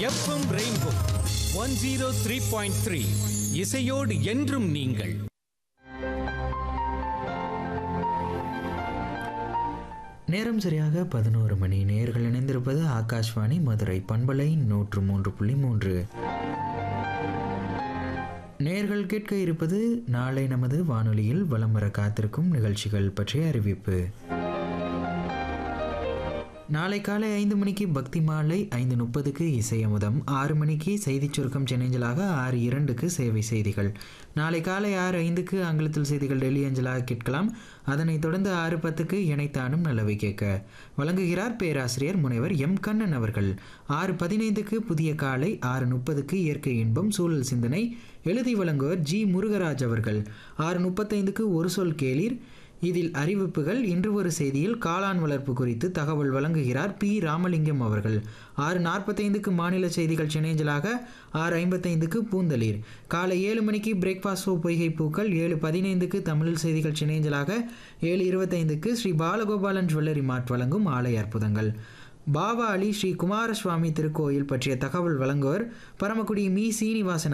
FM rainbow one zero three point three இசையோடு என்றும் நீங்கள் நேரம் சரியாக பதினோரு மணி நேர்கள் இணைந்திருப்பது ஆகாஷ்வாணி மதுரை பண்பலை நூற்று மூன்று புள்ளி மூன்று நேர்கள் கேட்க இருப்பது நாளை நமது வானொலியில் வலம் வர காத்திருக்கும் நிகழ்ச்சிகள் பற்றிய அறிவிப்பு நாளை காலை ஐந்து மணிக்கு பக்தி மாலை ஐந்து முப்பதுக்கு இசையமுதம் ஆறு மணிக்கு செய்திச் சுருக்கம் சென்னேஞ்சலாக ஆறு இரண்டுக்கு சேவை செய்திகள் நாளை காலை ஆறு ஐந்துக்கு ஆங்கிலத்தில் செய்திகள் டெல்லி அஞ்சலாக கேட்கலாம் அதனைத் தொடர்ந்து ஆறு பத்துக்கு இணைத்தானும் நல்லவை கேட்க வழங்குகிறார் பேராசிரியர் முனைவர் எம் கண்ணன் அவர்கள் ஆறு பதினைந்துக்கு புதிய காலை ஆறு முப்பதுக்கு இயற்கை இன்பம் சூழல் சிந்தனை எழுதி வழங்குவர் ஜி முருகராஜ் அவர்கள் ஆறு முப்பத்தைந்துக்கு ஒரு சொல் கேளீர் இதில் அறிவிப்புகள் இன்று ஒரு செய்தியில் காளான் வளர்ப்பு குறித்து தகவல் வழங்குகிறார் பி ராமலிங்கம் அவர்கள் ஆறு நாற்பத்தைந்துக்கு மாநில செய்திகள் சென்னேஞ்சலாக ஆறு ஐம்பத்தைந்துக்கு பூந்தளிர் காலை ஏழு மணிக்கு பிரேக்ஃபாஸ்ட் ஷோ பொய்கை பூக்கள் ஏழு பதினைந்துக்கு தமிழ் செய்திகள் சென்னேஞ்சலாக ஏழு இருபத்தைந்துக்கு ஸ்ரீ பாலகோபாலன் ஜுவல்லரி மார்ட் வழங்கும் ஆலய அற்புதங்கள் பாபா அலி ஸ்ரீ குமாரசுவாமி திருக்கோயில் பற்றிய தகவல் வழங்குவர் பரமக்குடி மீ சீனிவாசன்